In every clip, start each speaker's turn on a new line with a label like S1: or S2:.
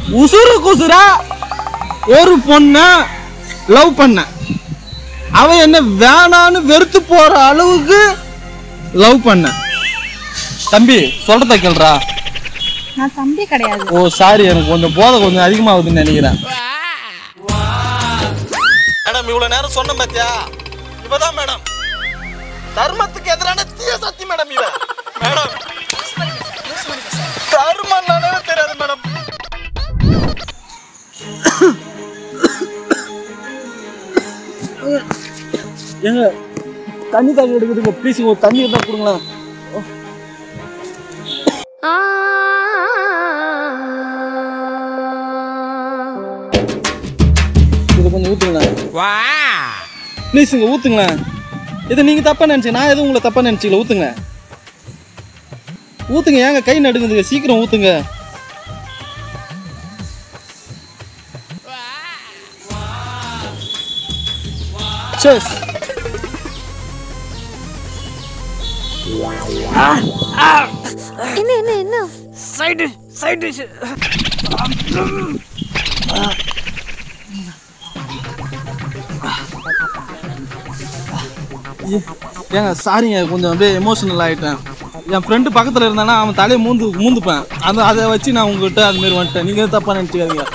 S1: உசுறு குசுரா ஒரு பொண்ண லவ் பண்ண அவ என்ன வேணான்னு வெறுத்து போற அளவுக்கு லவ் பண்ண தம்பி சொல்றத கேள்றா
S2: நான் தம்பி கிடையாது
S1: ஓ சாரி எனக்கு கொஞ்சம் போதை கொஞ்சம் அதிகமாகுதுன்னு நினைக்கிறேன் மேடம் இவ்வளவு நேரம் சொன்ன பாத்தியா இவதான் மேடம் தர்மத்துக்கு எதிரான தீய சக்தி மேடம் இவ மேடம் தர்மம்னாலே தெரியாது மேடம் ஏங்க தண்ணி தாங்க எடுக்குதுங்க ப்ளீஸ் ஒரு தண்ணி இருந்தா கொடுங்களேன் இது கொஞ்சம் ஊத்துங்களேன் ப்ளீஸுங்க ஊத்துங்களேன் இது நீங்க தப்பா நினைச்சீங்க நான் எதுவும் உங்களை தப்பா நினைச்சிக்கல ஊத்துங்க ஊத்துங்க ஏங்க கை நடுங்குதுங்க சீக்கிரம் ஊத்துங்க Cheers.
S2: என்ன என்ன என்ன
S3: சைடு சைடு
S1: ஏங்க சாரிங்க கொஞ்சம் அப்படியே எமோஷனல் ஆகிட்டேன் என் ஃப்ரெண்டு பக்கத்தில் இருந்தானா அவன் தலையை மூந்து மூந்துப்பேன் அந்த அதை வச்சு நான் உங்ககிட்ட அது மாதிரி வந்துட்டேன் நீங்கள் எதுவும் தப்பாக நினச்சிக்காதீங்க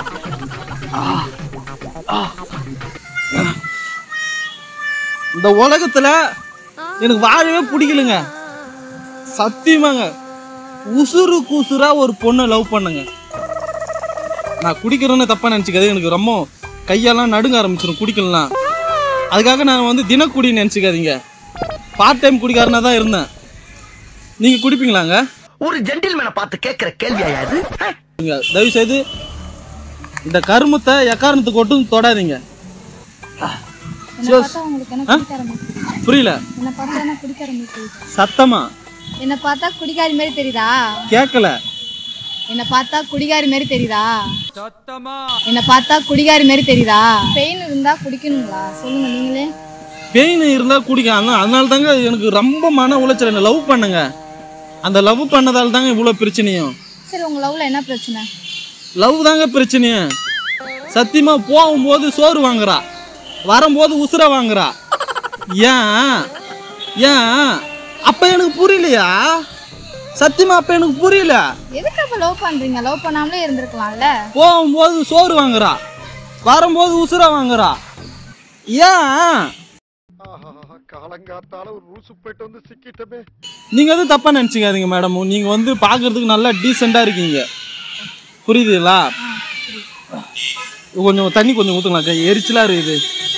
S1: இந்த உலகத்தில் எனக்கு வாழவே பிடிக்கலங்க சத்தியமாங்க உசுறு குசுரா ஒரு பொண்ணை லவ் பண்ணுங்க நான் குடிக்கிறேன்னு தப்பாக நினச்சிக்காது எனக்கு ரொம்ப கையெல்லாம் நடுங்க ஆரம்பிச்சிடும் குடிக்கலாம் அதுக்காக நான் வந்து தினக்குடி நினச்சிக்காதீங்க பார்ட் டைம் குடிக்காரனா தான் இருந்தேன் நீங்கள் குடிப்பீங்களாங்க
S4: ஒரு ஜென்டில்மேனை பார்த்து கேட்கிற கேள்வியா இது
S1: நீங்க தயவு செய்து இந்த கருமத்தை எக்காரணத்துக்கு ஒட்டும் தொடாதீங்க
S2: என்ன பார்த்தா உங்களுக்கு என்ன குடிக்கார மாதிரி தெரியுதா?
S1: புரியல
S2: என்ன பார்த்தா என்ன குடிக்கார மாதிரி தெரியுதா
S1: சத்தமா
S2: என்ன பார்த்தா குடிகாரி மாதிரி தெரியுதா
S1: கேட்கல
S2: என்ன பார்த்தா குடிகாரி மாதிரி தெரியுதா என்ன பார்த்தா குடிகாரி மாதிரி தெரியுதா பெயின் இருந்தா குடிக்கணுங்களா சொல்லுங்க நீங்களே
S1: பெயின் இருந்தால் குடிக்காங்க அதனால தாங்க எனக்கு ரொம்ப மன உளைச்சல் என்ன லவ் பண்ணுங்க அந்த லவ் பண்ணதால தாங்க இவ்வளோ பிரச்சனையும்
S2: சரி உங்க லவ்ல என்ன பிரச்சனை
S1: லவ் தாங்க பிரச்சனையே சத்தியமா போகும்போது சோறு வாங்குறா வரும்போது உசுர வாங்குறா ஏன் ஏன் அப்ப எனக்கு புரியலையா சத்தியமா அப்ப எனக்கு புரியல
S2: எதுக்கு அப்ப லவ் பண்றீங்க லவ் பண்ணாமலே இருந்திருக்கலாம்ல
S1: போகும்போது சோறு வாங்குறா வரும்போது உசுர வாங்குறா ஏன்
S4: காலங்காத்தால ஒரு ரூசு போயிட்டு வந்து சிக்கிட்டமே
S1: நீங்க எதுவும் தப்பா நினைச்சுக்காதீங்க மேடம் நீங்க வந்து பாக்குறதுக்கு நல்லா டீசெண்டா இருக்கீங்க புரியுதுங்களா கொஞ்சம் தண்ணி கொஞ்சம் ஊத்துங்களா கை எரிச்சலா இருக்குது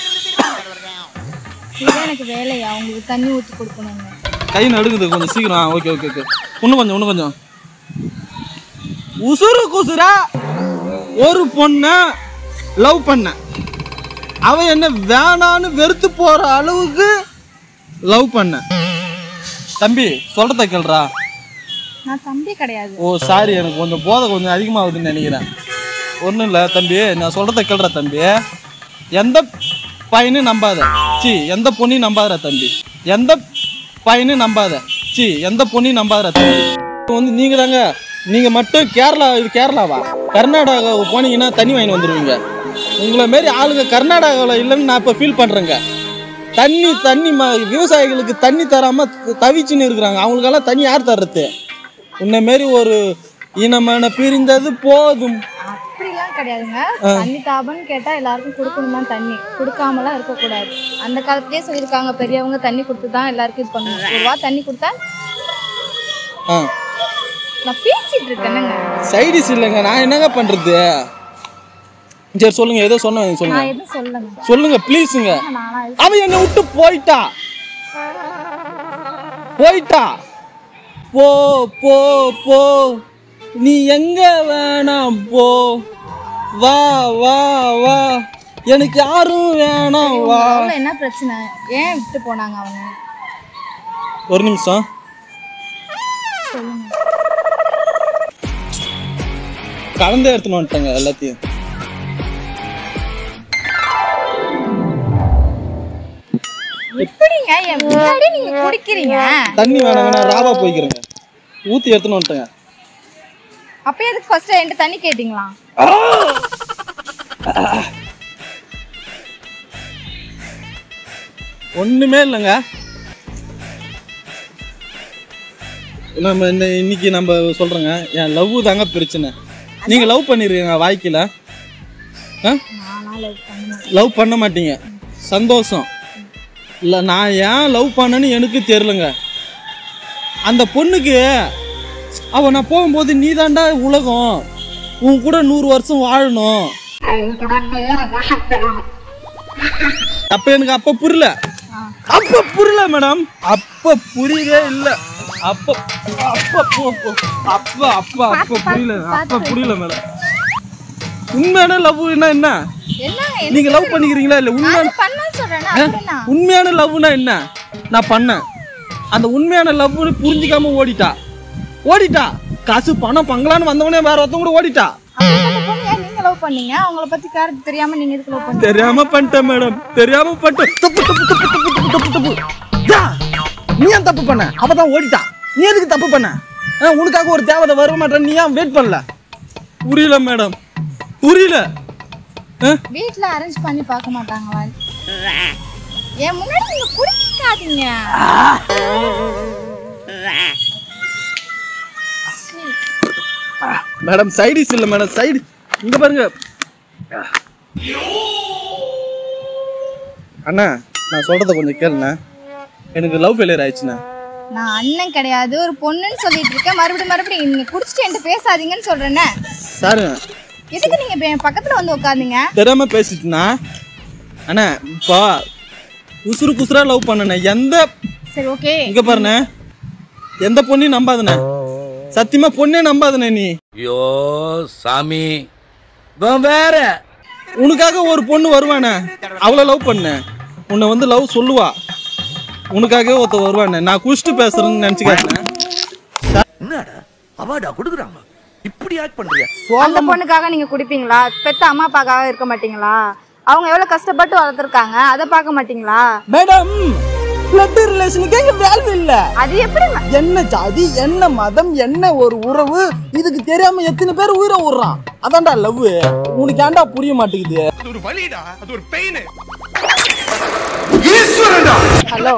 S2: இதுதான் எனக்கு வேலையா உங்களுக்கு தண்ணி ஊற்றி கொடுக்கணுங்க
S1: கை நடுங்குது கொஞ்சம் சீக்கிரம் ஓகே ஓகே ஓகே இன்னும் கொஞ்சம் இன்னும் கொஞ்சம் உசுறு குசுரா ஒரு பொண்ணை லவ் பண்ண அவ என்ன வேணான்னு வெறுத்து போற அளவுக்கு லவ் பண்ண தம்பி சொல்றத கேள்றா
S2: நான் தம்பி கிடையாது
S1: ஓ சாரி எனக்கு கொஞ்சம் போதை கொஞ்சம் அதிகமாகுதுன்னு நினைக்கிறேன் ஒன்றும் இல்லை தம்பி நான் சொல்கிறத கேள்ற தம்பி எந்த பையனையும் நம்பாத சி எந்த பொண்ணையும் நம்பாதடா தம்பி எந்த பையனையும் நம்பாத சி எந்த பொண்ணையும் நம்பாதடா தம்பி இப்போ வந்து நீங்கள் தாங்க நீங்கள் மட்டும் கேரளா இது கேரளாவா கர்நாடகாவுக்கு போனீங்கன்னா தண்ணி வாங்கி வந்துடுவீங்க உங்களை மாரி ஆளுங்க கர்நாடகாவில் இல்லைன்னு நான் இப்போ ஃபீல் பண்ணுறேங்க தண்ணி தண்ணி ம விவசாயிகளுக்கு தண்ணி தராமல் தவிச்சுன்னு இருக்கிறாங்க அவங்களுக்கெல்லாம் தண்ணி யார் தர்றது உன்னை மாரி ஒரு இனமான பிரிந்தது போதும்
S2: அப்படிலாம் கிடையாதுங்க தண்ணி தாபம்னு கேட்டா எல்லாருக்கும் கொடுக்கணும் தான் தண்ணி கொடுக்காமலாம் இருக்கக்கூடாது அந்த காலத்திலேயே சொல்லியிருக்காங்க பெரியவங்க தண்ணி கொடுத்து தான் எல்லாருக்கும் இது பண்ணணும் ஒரு ரூபா தண்ணி கொடுத்தா
S1: ஆ
S2: நான் பேசிட்டு இருக்கேனுங்க
S1: சைடிஸ் இல்லைங்க நான் என்னங்க பண்ணுறது சரி சொல்லுங்க ஏதோ சொன்ன சொல்லுங்க
S2: நான் எதுவும் சொல்லலைங்க
S1: சொல்லுங்க ப்ளீஸுங்க
S2: நானா எதுவும்
S1: அவன் என்னை விட்டு போயிட்டா போயிட்டா போ போ போ நீ எங்க வேணாம் போ வா வா வா எனக்கு யாரும் வேணாம் வா
S2: அவ்வளோ என்ன பிரச்சனை ஏன் விட்டு போனாங்க அவங்க
S1: ஒரு நிமிஷம்
S2: சொல்லுங்க
S1: கலந்து எடுத்துன்னு வந்துட்டாங்க எல்லாத்தையும்
S2: எப்படிங்க என் முன்னாடி நீங்க குடிக்கிறீங்க
S1: தண்ணி வேணாம் வேணாம் ராவா போய்க்கிறேங்க ஊற்றி எடுத்துன்னு வந்துட்டேங்க
S2: அப்ப எதுக்கு ஃபர்ஸ்ட் என்கிட்ட தண்ணி கேட்டீங்களா
S1: ஒண்ணுமே இல்லைங்க நம்ம இந்த இன்னைக்கு நம்ம சொல்றோங்க என் லவ் தாங்க பிரச்சனை நீங்க லவ் பண்ணிருக்கீங்க வாழ்க்கையில
S2: நானா லவ் பண்ண மாட்டேன்
S1: லவ் பண்ண மாட்டீங்க சந்தோஷம் இல்லை நான் ஏன் லவ் பண்ணேன்னு எனக்கு தெரிலங்க அந்த பொண்ணுக்கு அவ நான் போகும்போது நீ தாண்டா உலகம் உன் கூட நூறு வருஷம் வாழணும் அப்ப எனக்கு அப்ப புரியல அப்ப புரியல மேடம் அப்ப புரியவே இல்ல அப்ப அப்ப பு- பு- அப்ப அப்ப அப்ப புரியல அப்ப புரியல மேடம் உண்மையான லவ்னா என்ன
S2: என்னங்க
S1: நீங்க லவ் பண்ணிக்கிறீங்களா இல்ல உண்மையான
S2: அது பண்ண சொல்றேன்னா அப்படின்னா
S1: உண்மையான லவ்னா என்ன நான் பண்ணேன் அந்த உண்மையான லவ்னு புரிஞ்சுக்காம ஓடிட்டா ஓடிட்டா காசு பணம் பங்களான்னு வந்தவனே வேற ஒருத்தவங்க கூட ஓடிட்டா
S2: அப்படிப்பட்ட பொண்ணு ஏன் நீங்க லவ் பண்ணீங்க அவங்கள பத்தி கேரக்டர் தெரியாம நீங்க எதுக்கு லவ் பண்ணீங்க
S1: தெரியாம பண்ணிட்டேன் மேடம் தெரியாம பண்ணிட்டேன் தப்பு தப்பு தப்பு தப்பு தப்பு தப்பு தப்பு யா! நீ ஏன் தப்பு பண்ண அவ தான் ஓடிட்டா நீ எதுக்கு தப்பு பண்ண ஆ, உனக்காக ஒரு தேவதை வர மாட்டேன் நீ ஏன் வெயிட் பண்ணல புரியல மேடம் புரியல ஆ?
S2: வீட்ல அரேஞ்ச் பண்ணி பார்க்க மாட்டாங்களா என் முன்னாடி நீங்க குடிக்காதீங்க
S1: மேடம் சைடிஸ் இல்ல மேடம் சைடு இங்க பாருங்க அண்ணா நான் சொல்றத கொஞ்சம் கேளுண்ணா எனக்கு லவ் ஃபெயிலியர் ஆயிடுச்சுண்ணா
S2: நான் அண்ணன் கிடையாது ஒரு பொண்ணுன்னு சொல்லிட்டு இருக்கேன் மறுபடியும் மறுபடியும் நீங்க குடிச்சிட்டு என்கிட்ட பேசாதீங்கன்னு சொல்றேனே
S1: சாரு
S2: எதுக்கு நீங்க இப்ப என் பக்கத்துல வந்து உட்காந்தீங்க
S1: தெரியாம பேசிட்டுனா அண்ணா இப்போ உசுறு குசுரா லவ் பண்ணண்ணே எந்த
S2: சரி ஓகே
S1: இங்க பாருண்ணே எந்த பொண்ணையும் நம்பாதண்ணே சத்தியமா பொண்ணே நம்பாதண்ணே நீ
S3: ஐயோ சாமி இவன் வேற
S1: உனக்காக ஒரு பொண்ணு வருவானே அவளை லவ் பண்ண உன்னை வந்து லவ் சொல்லுவா உனக்காக ஒருத்த வருவானே நான் குடிச்சிட்டு பேசுறேன்னு நினச்சிக்காதேன்
S4: என்னடா அவார்டா கொடுக்குறாங்க இப்படி ஆக்ட் பண்றியா
S2: அந்த பொண்ணுக்காக நீங்க குடிப்பீங்களா பெத்த அம்மா அப்பாக்காக இருக்க மாட்டீங்களா அவங்க எவ்வளவு கஷ்டப்பட்டு வளர்த்துருக்காங்க அதை பார்க்க மாட்டீங்களா
S1: மேடம் பிளட் ரிலேஷனுக்கு எங்க வேல்யூ இல்ல
S2: அது எப்படி
S1: என்ன ஜாதி என்ன மதம் என்ன ஒரு உறவு இதுக்கு தெரியாம எத்தனை பேர் உயிரை விடுறான் அதான்டா லவ் உனக்கு ஏன்டா புரிய மாட்டேங்குது
S4: அது ஒரு வலிடா அது ஒரு பெயின் ஈஸ்வரன்டா
S2: ஹலோ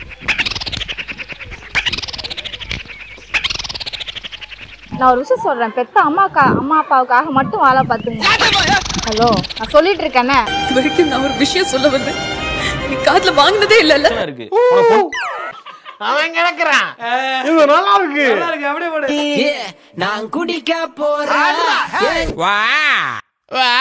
S2: நான் ஒரு விஷயம் சொல்றேன் பெத்த அம்மாக்கா அம்மா அப்பாவுக்காக மட்டும் வாழ பார்த்துங்க ஹலோ நான் சொல்லிட்டு இருக்கேனே
S5: இது வரைக்கும் நான் ஒரு விஷயம் சொல்ல வந்தேன் நீ காதுல வாங்கினதே இல்லல்ல
S3: இருக்கு
S4: அவன் கிடக்குறான் இது நல்லா இருக்கு
S5: நான் குடிக்க போறேன்
S3: வா வா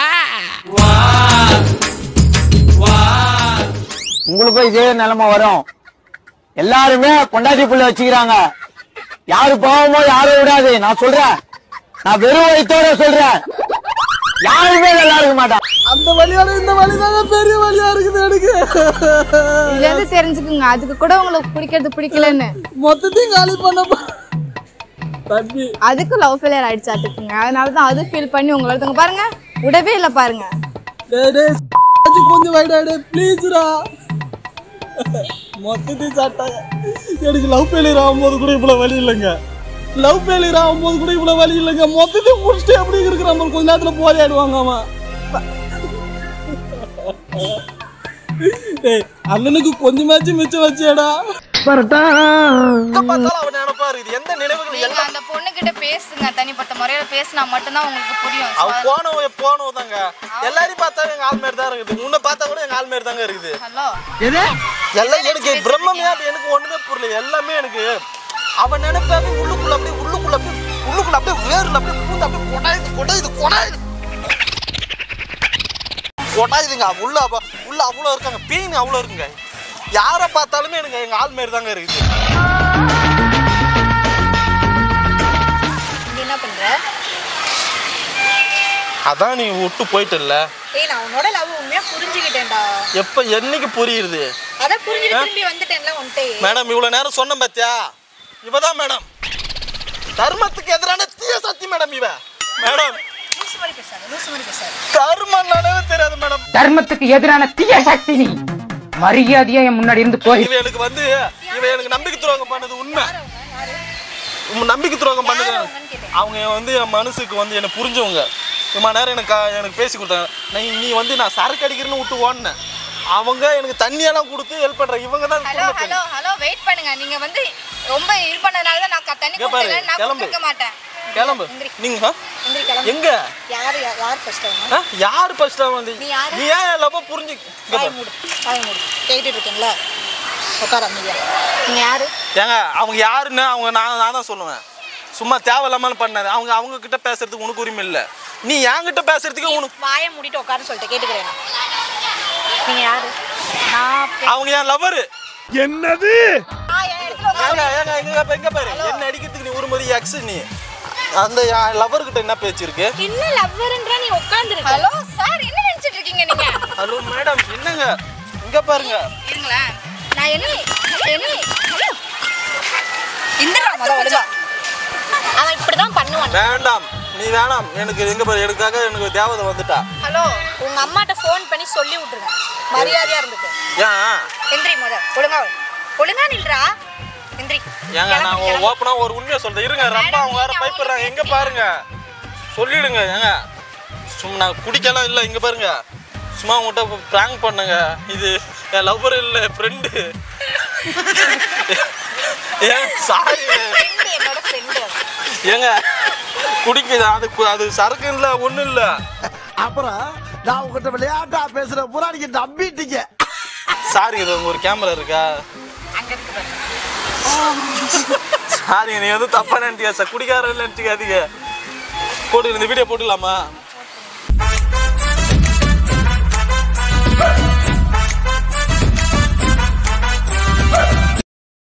S6: உங்களுக்கும் இதே நிலைமை வரும் எல்லாருமே பொண்டாட்டி புள்ள வச்சுக்கிறாங்க யாரு பாவமோ யாரும் விடாது நான் சொல்றேன் நான் வெறும் வயிற்றோட சொல்றேன் யாருமே நல்லா இருக்க மாட்டான்
S1: அந்த வழியோட இந்த வழி பெரிய வழியா இருக்குது எனக்கு
S2: இதுல இருந்து தெரிஞ்சுக்குங்க அதுக்கு கூட உங்களுக்கு பிடிக்கிறது பிடிக்கலன்னு
S1: மொத்தத்தையும் காலி பண்ண போ- தம்பி
S2: அதுக்கு லவ் ஃபெயிலியர் ஆயிடுச்சாட்டுக்குங்க அதனால தான் அது ஃபீல் பண்ணி உங்களை ஒருத்தவங்க பாருங்க விடவே இல்லை பாருங்க
S1: டேய் டேய் அது கொஞ்சம் வைடா டேய் ப்ளீஸ்டா மொத்தத்தையும் சாப்பிட்டாங்க எனக்கு லவ் ஃபெயிலியர் ஆகும்போது கூட இவ்வளோ வழி இல்லைங்க லவ் ஃபெயிலியர் ஆகும்போது கூட இவ்வளோ வழி இல்லைங்க மொத்தத்தையும் முடிச்சுட்டு அப்படி இருக்கிற நம்ம கொஞ்ச நேரத்தில் போராடுவாங்க அவன் டேய் அண்ணனுக்கு கொஞ்சமாச்சும் மிச்சம் வச்சேடா பார்த்தாலும் அவன் நினைப்பாரு இது எந்த நினைவுகள்
S2: நீங்க அந்த பொண்ணு கிட்ட பேசுங்க தனிப்பட்ட முறையில பேசினா மட்டும்தான் உங்களுக்கு புரியும்
S1: அவ போனவன் போனவன் தாங்க எல்லாரையும் பார்த்தா எங்க ஆள் மாதிரி தான் இருக்குது உன்னை பார்த்தா கூட எங்க ஆள் மாதிரி தாங்க இருக்குது
S2: ஹலோ
S1: எல்லாம் எனக்கு பிரம்மமே அது எனக்கு ஒண்ணுமே புரியல எல்லாமே எனக்கு அவன் நினைப்பாவே உள்ளுக்குள்ள அப்படியே உள்ளுக்குள்ள அப்படியே உள்ளுக்குள்ள அப்படியே வேர்ல அப்படியே பூந்து அப்படியே கொடாயுது கொடாயுது கொடாயுது கொடாயுதுங்க உள்ள அப்ப- உள்ள அவ்வளோ இருக்காங்க பெயின் அவ்வளோ இருக்குங்க யாரை பார்த்தாலுமே எனக்கு எங்க ஆள் மாதிரி தாங்க இருக்குது
S2: நீ என்ன பண்ற
S1: அதான் நீ விட்டு போயிட்டல
S2: ஏய் நான் உன்னோட லவ் உண்மையா புரிஞ்சுக்கிட்டேன்டா
S1: எப்ப என்னைக்கு புரியுது
S2: அதான் புரிஞ்சுட்டு திரும்பி வந்துட்டேன்ல உன்கிட்ட
S1: மேடம் இவ்வளவு நேரம் சொன்ன பாத்தியா இவதான் மேடம் தர்மத்துக்கு எதிரான தீய சக்தி மேடம் இவ மேடம்
S2: லூசு மாதிரி பேசாத லூசு மாதிரி பேசாத
S1: தர்மம்னாலே தெரியாது மேடம்
S7: தர்மத்துக்கு எதிரான தீய சக்தி நீ மரியாதையா என் முன்னாடி இருந்து போய்
S1: இவ எனக்கு வந்து இவ எனக்கு நம்பிக்கை துரோகம் பண்ணது உண்மை உம் நம்பிக்கை துரோகம் பண்ணுங்க
S2: யார் கேட்டேன்.
S1: அவங்க வந்து என் மனசுக்கு வந்து என்னை புரிஞ்சவங்க இம்மா நேரம் எனக்கு கா- எனக்கு பேசி கொடுத்தாங்க நீ நீ வந்து நான் சரக்கு அடிக்கிறேன்னு விட்டு ஓடினேன் அவங்க எனக்கு தண்ணியெல்லாம் கொடுத்து ஹெல்ப் பண்ற இவங்க தான்
S2: ஹலோ ஹலோ ஹலோ வெயிட் பண்ணுங்க நீங்க வந்து ரொம்ப இது பண்ணனால தான் நான் க- தண்ணி
S1: இங்க பாரு,
S2: கொடுக்கல நான்
S1: கிளம்பு.
S2: கொடுக்க மாட்டேன்
S1: கிளம்பு நீங்க ஆ?
S2: எந்திரி கிளம்பு
S1: எங்க
S2: யார் யார் யார் ஃபர்ஸ்ட்
S1: ஆ? யாரு ஃபர்ஸ்ட் வந்து
S2: நீ யாரு?
S1: நீ ஏன் லவ் புரிஞ்சு இங்க
S2: வாய்
S1: பாரு.
S2: மூடு வாய் மூடு கேட்டுட்டு இருக்கீங்களா உட்கார அமைதியா நீங்க யாரு
S1: ஏங்க அவங்க யாருன்னு அவங்க நான் நான் தான் சொல்லுவேன் சும்மா தேவையில்லாமல் பண்ணாது அவங்க அவங்க கிட்ட பேசுறதுக்கு உனக்கு உரிமை இல்லை நீ என்கிட்ட பேசுறதுக்கு உனக்கு
S2: வாயை மூடிட்டு உட்காருன்னு சொல்லிட்டு கேட்டுக்கிறேன் நான். நீங்க யாரு நான் பே-
S1: அவங்க என் லவரு
S3: என்னது
S2: நான் என் இடத்துல உட்காரு.
S1: ஏங்க ஏங்க எங்க எங்க பாரு என்ன அடிக்கிறதுக்கு நீ உருமதி எக்ஸ் நீ அந்த லவர் கிட்ட என்ன பேச்சு இருக்கு
S2: என்ன லவ்வர்ன்ற நீ உட்கார்ந்துருக்க ஹலோ சார் என்ன நினைச்சிட்டு இருக்கீங்க நீங்க
S1: ஹலோ மேடம் என்னங்க இங்க பாருங்க
S2: இருங்களேன் நான் என்ன என்ன இந்திரா முத ஒழுங்கா அவன் இப்படிதான் பண்ணுவான்
S1: வேண்டாம் நீ வேணாம் எனக்கு எங்க பாரு எனக்காக எனக்கு தேவதை வந்துட்டா
S2: ஹலோ உங்க அம்மாட்ட ஃபோன் பண்ணி சொல்லி விட்டுருங்க மரியாதையா இருந்துக்கு
S1: ஏன்
S2: எந்திரி முத ஒழுங்கா வை. ஒழுங்கா நில்றா எந்திரி
S1: ஏங்க நான்
S2: கிளம்பு, கிளம்பு.
S1: ஓப்பனா ஒரு உண்மையை சொல்றேன் இருங்க ரொம்ப அவங்க வேற
S2: நீங்க
S1: பயப்படுறாங்க எங்க பாருங்க சொல்லிடுங்க ஏங்க சும்மா நான் குடிக்கலாம் இல்லை இங்க பாருங்க சும்மா உங்கள்கிட்ட ப்ராங்க் பண்ணுங்க இது என் லவ்வர் இல்லை ஃப்ரெண்டு ஏன் சாரி
S2: Friend, என்னோட ஃப்ரெண்டு
S1: ஏங்க குடிக்குது அது கு- அது சரக்கு இல்லை ஒன்றும் இல்லை
S4: அப்புறம் நான் உங்ககிட்ட விளையாட்டா பேசுற பூரா நீங்க நம்பிட்டீங்க
S1: சாரி இது உங்க ஒரு கேமரா இருக்கா
S2: அங்க இருக்கு பாருங்க
S1: சாரி நீ வந்து தப்பா நினைச்சிக்க சார் குடிக்காரன்னு நினைச்சிக்காதீங்க போட்டு இந்த வீடியோ போட்டுடலாமா